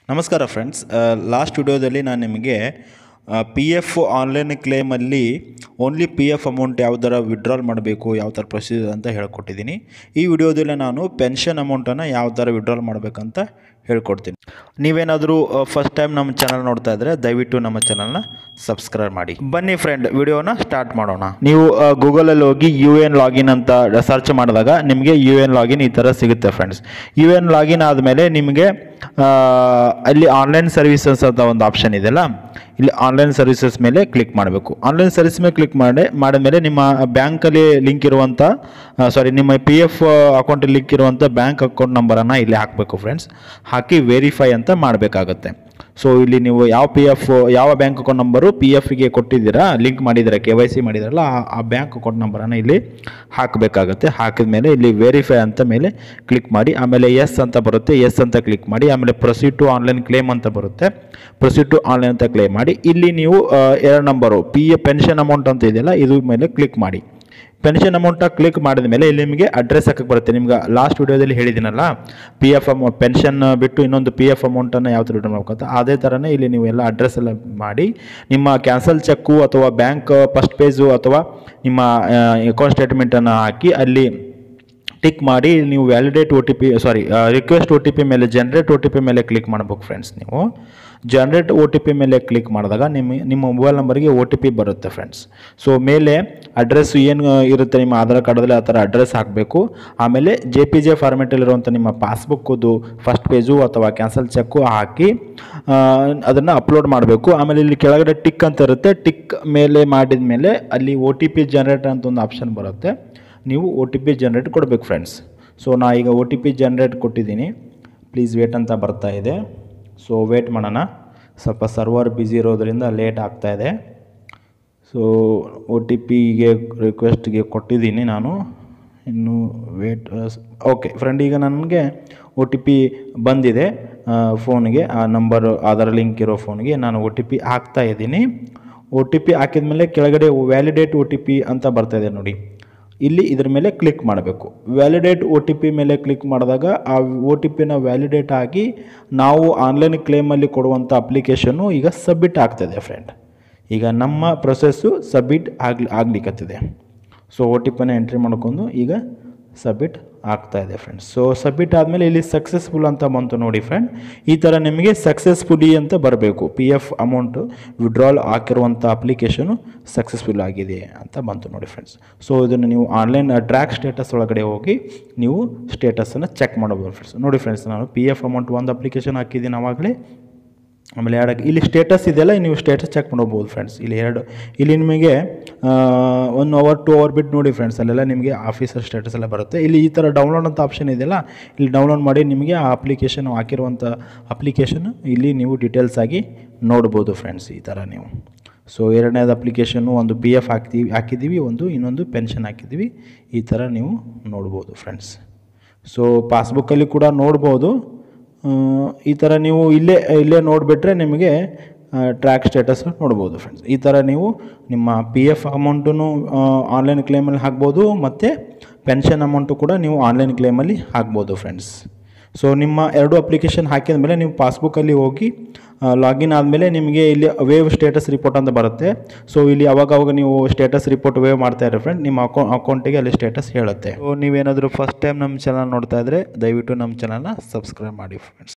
ನಮಸ್ಕಾರ friends last ವಿಡಿಯೋದಲ್ಲಿ ನಾನು ನಿಮಗೆ ಪಿ ಎಫ್ ಆನ್ಲೈನ್ ಕ್ಲೇಮಲ್ಲಿ ಓನ್ಲಿ ಪಿ ಎಫ್ ಅಮೌಂಟ್ ಯಾವ ಥರ ವಿಡ್ರಾಲ್ ಮಾಡಬೇಕು ಯಾವ ಥರ ಪ್ರೊಸೀಜರ್ ಅಂತ ಹೇಳ್ಕೊಟ್ಟಿದ್ದೀನಿ ಈ ವಿಡಿಯೋದಲ್ಲಿ ನಾನು ಪೆನ್ಷನ್ ಅಮೌಂಟನ್ನು ಯಾವ ಥರ ವಿಡ್ರಾಲ್ ಮಾಡಬೇಕಂತ ಹೇಳ್ಕೊಡ್ತೀನಿ ನೀವೇನಾದರೂ ಫಸ್ಟ್ ಟೈಮ್ ನಮ್ಮ ಚಾನಲ್ ನೋಡ್ತಾ ಇದ್ದರೆ ದಯವಿಟ್ಟು ನಮ್ಮ ಚಾನಲ್ನ ಸಬ್ಸ್ಕ್ರೈಬ್ ಮಾಡಿ ಬನ್ನಿ ಫ್ರೆಂಡ್ ವಿಡಿಯೋನ ಸ್ಟಾರ್ಟ್ ಮಾಡೋಣ ನೀವು ಗೂಗಲಲ್ಲಿ ಹೋಗಿ ಯು ಎನ್ ಲಾಗಿನ್ ಅಂತ ಸರ್ಚ್ ಮಾಡಿದಾಗ ನಿಮಗೆ ಯು ಎನ್ ಲಾಗಿನ್ ಈ ಥರ ಸಿಗುತ್ತೆ ಫ್ರೆಂಡ್ಸ್ ಯು ಎನ್ ಲಾಗಿನ್ ಆದಮೇಲೆ ನಿಮಗೆ ಆ, ಅಲ್ಲಿ ಆನ್ಲೈನ್ ಸರ್ವಿಸಸ್ ಅಂತ ಒಂದು ಆಪ್ಷನ್ ಇದೆಯಲ್ಲ ಇಲ್ಲಿ ಆನ್ಲೈನ್ ಸರ್ವಿಸಸ್ ಮೇಲೆ ಕ್ಲಿಕ್ ಮಾಡಬೇಕು ಆನ್ಲೈನ್ ಸರ್ವಿಸ್ ಮೇಲೆ ಕ್ಲಿಕ್ ಮಾಡಿ ಮಾಡಿದ್ಮೇಲೆ ನಿಮ್ಮ ಬ್ಯಾಂಕಲ್ಲಿ ಲಿಂಕ್ ಇರುವಂಥ ಸಾರಿ ನಿಮ್ಮ ಪಿ ಎಫ್ ಅಕೌಂಟಲ್ಲಿ ಲಿಂಕ್ ಇರುವಂಥ ಬ್ಯಾಂಕ್ ಅಕೌಂಟ್ ನಂಬರನ್ನು ಇಲ್ಲಿ ಹಾಕಬೇಕು ಫ್ರೆಂಡ್ಸ್ ಹಾಕಿ ವೆರಿಫೈ ಅಂತ ಮಾಡಬೇಕಾಗತ್ತೆ ಸೊ ಇಲ್ಲಿ ನೀವು ಯಾವ ಪಿ ಎಫ್ ಯಾವ ಬ್ಯಾಂಕ್ ಅಕೌಂಟ್ ನಂಬರು ಪಿ ಎಫ್ಗೆ ಕೊಟ್ಟಿದ್ದೀರಾ ಲಿಂಕ್ ಮಾಡಿದ್ದೀರಾ ಕೆ ವೈ ಸಿ ಮಾಡಿದ್ದೀರಲ್ಲ ಆ- ಆ ಬ್ಯಾಂಕ್ ಅಕೌಂಟ್ ನಂಬರನ್ನು ಇಲ್ಲಿ ಹಾಕಬೇಕಾಗತ್ತೆ ಹಾಕಿದ ಮೇಲೆ ಇಲ್ಲಿ ವೆರಿಫೈ ಅಂತ ಮೇಲೆ ಕ್ಲಿಕ್ ಮಾಡಿ ಆಮೇಲೆ ಎಸ್ ಅಂತ ಬರುತ್ತೆ ಎಸ್ ಅಂತ ಕ್ಲಿಕ್ ಮಾಡಿ ಆಮೇಲೆ ಪ್ರೊಸೀಡ್ ಟು ಆನ್ಲೈನ್ ಕ್ಲೇಮ್ ಅಂತ ಬರುತ್ತೆ ಪ್ರೊಸೀಡ್ ಟು ಆನ್ಲೈನ್ ಅಂತ ಕ್ಲೇಮ್ ಮಾಡಿ ಇಲ್ಲಿ ನೀವು ಆ, ಎರಡು number P A pension amount ಅಂತ ಇದೆಯಲ್ಲ ಇದು ಮೇಲೆ ಕ್ಲಿಕ್ ಮಾಡಿ ಪೆನ್ಷನ್ ಅಮೌಂಟ ಕ್ಲಿಕ್ ಮಾಡಿದ ಮೇಲೆ ಇಲ್ಲಿ ನಿಮಗೆ ಅಡ್ರೆಸ್ ಹಾಕಕ್ಕೆ ಬರುತ್ತೆ ನಿಮ್ಗೆ ಲಾಸ್ಟ್ ವಿಡಿಯೋದಲ್ಲಿ ಹೇಳಿದ್ದೀನಲ್ಲ ಪಿ ಎಫ್ ಅಮೌ ಪೆನ್ಷನ್ ಬಿಟ್ಟು ಇನ್ನೊಂದು ಪಿ ಎಫ್ ಅಮೌಂಟನ್ನು ಯಾವ ಥರ ರಿಟರ್ನ್ ಮಾಡ್ಬೇಕಂತ ಅದೇ ಥರನೇ ಇಲ್ಲಿ ನೀವು ಎಲ್ಲ ಅಡ್ರೆಸ್ ಎಲ್ಲ ಮಾಡಿ ನಿಮ್ಮ ಕ್ಯಾನ್ಸಲ್ ಚೆಕ್ಕು ಅಥವಾ ಬ್ಯಾಂಕ್ ಫಸ್ಟ್ ಪೇಜು ಅಥವಾ ನಿಮ್ಮ ಅಕೌಂಟ್ ಸ್ಟೇಟ್ಮೆಂಟನ್ನು ಹಾಕಿ ಅಲ್ಲಿ ಟಿಕ್ ಮಾಡಿ ನೀವು validate O T P sorry request O T P ಮೇಲೆ ಜನ್ರೇಟ್ ಒ ಟಿ ಪಿ ಮೇಲೆ ಕ್ಲಿಕ್ ಮಾಡ್ಬೇಕು ಫ್ರೆಂಡ್ಸ್ ನೀವು ಜನ್ರೇಟ್ ಒ ಟಿ ಪಿ ಮೇಲೆ ಕ್ಲಿಕ್ ಮಾಡಿದಾಗ ನಿಮ್ಮ ನಿಮ್ಮ ಮೊಬೈಲ್ ನಂಬರ್ಗೆ ಒ ಟಿ ಪಿ ಬರುತ್ತೆ ಫ್ರೆಂಡ್ಸ್ ಸೊ ಮೇಲೆ ಅಡ್ರೆಸ್ ಏನು ಇರುತ್ತೆ ನಿಮ್ಮ ಆಧಾರ್ ಕಾರ್ಡಲ್ಲಿ ಆ ಥರ ಅಡ್ರೆಸ್ ಹಾಕಬೇಕು ಆಮೇಲೆ ಜೆ ಪಿ ಜೆ ಫಾರ್ಮೆಟಲ್ಲಿರುವಂಥ ನಿಮ್ಮ ಪಾಸ್ಬುಕ್ಕದು ಫಸ್ಟ್ ಪೇಜು ಅಥವಾ ಕ್ಯಾನ್ಸಲ್ ಚೆಕ್ಕು ಹಾಕಿ ಅದನ್ನು ಅಪ್ಲೋಡ್ ಮಾಡಬೇಕು ಆಮೇಲೆ ಇಲ್ಲಿ ಕೆಳಗಡೆ ಟಿಕ್ ಅಂತ ಇರುತ್ತೆ ಟಿಕ್ ಮೇಲೆ ಮಾಡಿದ ಮೇಲೆ ಅಲ್ಲಿ ಒ ಟಿ ಪಿ ಜನ್ರೇಟ್ ಅಂತ ಒಂದು ಆಪ್ಷನ್ ಬರುತ್ತೆ ನೀವು ಒ ಟಿ ಪಿ ಜನ್ರೇಟ್ ಕೊಡಬೇಕು ಫ್ರೆಂಡ್ಸ್ ಸೊ ನಾ ಈಗ ಒ ಟಿ ಪಿ ಜನ್ರೇಟ್ ಕೊಟ್ಟಿದ್ದೀನಿ ಪ್ಲೀಸ್ ವೇಟ್ ಅಂತ ಬರ್ತಾ ಇದೆ ಸೊ ವೇಟ್ ಮಾಡೋಣ ಸ್ವಲ್ಪ ಸರ್ವರ್ ಬ್ಯುಸಿ ಇರೋದ್ರಿಂದ ಲೇಟ್ ಆಗ್ತಾ ಇದೆ ಸೊ ಒ ಟಿ ಪಿಗೆ ರಿಕ್ವೆಸ್ಟ್ಗೆ ಕೊಟ್ಟಿದ್ದೀನಿ ನಾನು ಇನ್ನು ವೇಟ್ ಓಕೆ ಫ್ರೆಂಡ್ ಈಗ ನನಗೆ ಒ ಟಿ ಪಿ ಬಂದಿದೆ ಫೋನ್ಗೆ ಆ ನಂಬರ್ ಆಧಾರ್ ಲಿಂಕ್ ಇರೋ ಫೋನ್ಗೆ ನಾನು ಒ ಟಿ ಪಿ ಹಾಕ್ತಾ ಇದ್ದೀನಿ ಒ ಟಿ ಪಿ ಹಾಕಿದ ಮೇಲೆ ಕೆಳಗಡೆ ವ್ಯಾಲಿಡೇಟ್ ಒ ಟಿ ಪಿ ಅಂತ ಬರ್ತಾ ಇದೆ ನೋಡಿ ಇಲ್ಲಿ ಇದ್ರ ಮೇಲೆ ಕ್ಲಿಕ್ ಮಾಡಬೇಕು ವ್ಯಾಲಿಡೇಟ್ ಒ ಟಿ ಪಿ ಮೇಲೆ ಕ್ಲಿಕ್ ಮಾಡಿದಾಗ ಆ ಒ ಟಿ ಪಿನ ವ್ಯಾಲಿಡೇಟ್ ಆಗಿ ನಾವು ಆನ್ಲೈನ್ ಕ್ಲೇಮಲ್ಲಿ ಕೊಡುವಂಥ ಅಪ್ಲಿಕೇಶನ್ನು ಈಗ ಸಬ್ಮಿಟ್ ಆಗ್ತದೆ ಫ್ರೆಂಡ್ ಈಗ ನಮ್ಮ ಪ್ರೊಸೆಸ್ಸು ಸಬ್ಮಿಟ್ ಆಗ್ಲಿ ಆಗ್ಲಿಕ್ಕತ್ತಿದೆ ಸೊ ಒ ಟಿ ಪಿನ ಎಂಟ್ರಿ ಮಾಡ್ಕೊಂಡು ಈಗ ಸಬ್ಮಿಟ್ ಆಗ್ತಾ ಇದೆ ಫ್ರೆಂಡ್ಸ್ ಸೊ ಸಬ್ಮಿಟ್ ಆದಮೇಲೆ ಇಲ್ಲಿ ಸಕ್ಸಸ್ಫುಲ್ ಅಂತ ಬಂತು ನೋಡಿ ಫ್ರೆಂಡ್ ಈ ಥರ ನಿಮಗೆ ಸಕ್ಸಸ್ಫುಲಿ ಅಂತ ಬರಬೇಕು ಪಿ ಎಫ್ ಅಮೌಂಟು ವಿಡ್ರಾಲ್ ಹಾಕಿರುವಂಥ ಅಪ್ಲಿಕೇಶನು ಸಕ್ಸಸ್ಫುಲ್ ಆಗಿದೆ ಅಂತ ಬಂತು ನೋಡಿ ಫ್ರೆಂಡ್ಸ್ ಸೊ ಇದನ್ನು ನೀವು ಆನ್ಲೈನ್ ಟ್ರ್ಯಾಕ್ ಸ್ಟೇಟಸ್ ಒಳಗಡೆ ಹೋಗಿ ನೀವು ಸ್ಟೇಟಸನ್ನು ಚೆಕ್ ಮಾಡಬಹುದು ಫ್ರೆಂಡ್ಸ್ ನೋಡಿ ಫ್ರೆಂಡ್ಸ್ ನಾನು ಪಿ ಎಫ್ ಅಮೌಂಟ್ ಒಂದು ಅಪ್ಲಿಕೇಶನ್ ಹಾಕಿದ್ದೀನಿ ಆವಾಗಲೇ ಆಮೇಲೆ ಎರಡು ಇಲ್ಲಿ ಸ್ಟೇಟಸ್ ಇದೆಯಲ್ಲ ನೀವು ಸ್ಟೇಟಸ್ ಚೆಕ್ ಮಾಡ್ಬೋದು ಫ್ರೆಂಡ್ಸ್ ಇಲ್ಲಿ ಎರಡು ಇಲ್ಲಿ ನಿಮಗೆ ಒನ್ ಅವರ್ ಟು ಅವರ್ ಬಿಟ್ಟು ನೋಡಿ ಫ್ರೆಂಡ್ಸ್ ಅಲ್ಲೆಲ್ಲ ನಿಮಗೆ ಆಫೀಸರ್ ಸ್ಟೇಟಸ್ ಎಲ್ಲ ಬರುತ್ತೆ ಇಲ್ಲಿ ಈ ಥರ ಡೌನ್ಲೋಡ್ ಅಂತ ಆಪ್ಷನ್ ಇದೆಯಲ್ಲ ಇಲ್ಲಿ ಡೌನ್ಲೋಡ್ ಮಾಡಿ ನಿಮಗೆ ಆ ಅಪ್ಲಿಕೇಶನ್ ಹಾಕಿರುವಂಥ ಅಪ್ಲಿಕೇಶನ್ ಇಲ್ಲಿ ನೀವು ಡೀಟೇಲ್ಸ್ ಆಗಿ ನೋಡ್ಬೋದು ಫ್ರೆಂಡ್ಸ್ ಈ ಥರ ನೀವು ಸೊ ಎರಡನೇದು ಅಪ್ಲಿಕೇಶನ್ನು ಒಂದು ಪಿ ಎಫ್ ಹಾಕ್ತೀವಿ ಹಾಕಿದ್ದೀವಿ ಒಂದು ಇನ್ನೊಂದು ಪೆನ್ಷನ್ ಹಾಕಿದ್ದೀವಿ ಈ ಥರ ನೀವು ನೋಡ್ಬೋದು ಫ್ರೆಂಡ್ಸ್ ಸೊ ಪಾಸ್ಬುಕ್ಕಲ್ಲಿ ಕೂಡ ನೋಡ್ಬೋದು ಆ, ಈ ಥರ ನೀವು ಇಲ್ಲೇ ಇಲ್ಲೇ ನೋಡಿಬಿಟ್ರೆ ನಿಮಗೆ ಟ್ರ್ಯಾಕ್ ಸ್ಟೇಟಸ್ ನೋಡ್ಬೋದು ಫ್ರೆಂಡ್ಸ್ ಈ ಥರ ನೀವು ನಿಮ್ಮ ಪಿ ಎಫ್ ಅಮೌಂಟನ್ನು ಆನ್ಲೈನ್ ಕ್ಲೇಮಲ್ಲಿ ಹಾಕ್ಬೋದು ಮತ್ತು ಪೆನ್ಷನ್ ಅಮೌಂಟು ಕೂಡ ನೀವು ಆನ್ಲೈನ್ ಕ್ಲೇಮಲ್ಲಿ ಹಾಕ್ಬೋದು ಫ್ರೆಂಡ್ಸ್ ಸೊ ನಿಮ್ಮ ಎರಡು ಅಪ್ಲಿಕೇಶನ್ ಹಾಕಿದ ಮೇಲೆ ನೀವು ಪಾಸ್ಬುಕ್ಕಲ್ಲಿ ಹೋಗಿ ಲಾಗಿನ್ ಆದಮೇಲೆ ನಿಮಗೆ ಇಲ್ಲಿ ವೇವ್ ಸ್ಟೇಟಸ್ ರಿಪೋರ್ಟ್ ಅಂತ ಬರುತ್ತೆ ಸೊ ಇಲ್ಲಿ ಅವಾಗ ಅವಾಗ ನೀವು ಸ್ಟೇಟಸ್ ರಿಪೋರ್ಟ್ ವೇವ್ ಮಾಡ್ತಾ ಇರೋ ಫ್ರೆಂಡ್ ನಿಮ್ಮ ಅಕೌ ಅಕೌಂಟಿಗೆ ಅಲ್ಲಿ ಸ್ಟೇಟಸ್ ಹೇಳುತ್ತೆ ಸೊ ನೀವೇನಾದರೂ ಫಸ್ಟ್ ಟೈಮ್ ನಮ್ಮ ಚಾನಲ್ ನೋಡ್ತಾ ಇದ್ದರೆ ದಯವಿಟ್ಟು ನಮ್ಮ ಚಾನಲ್ನ ಸಬ್ಸ್ಕ್ರೈಬ್ ಮಾಡಿ ಫ್ರೆಂಡ್ಸ್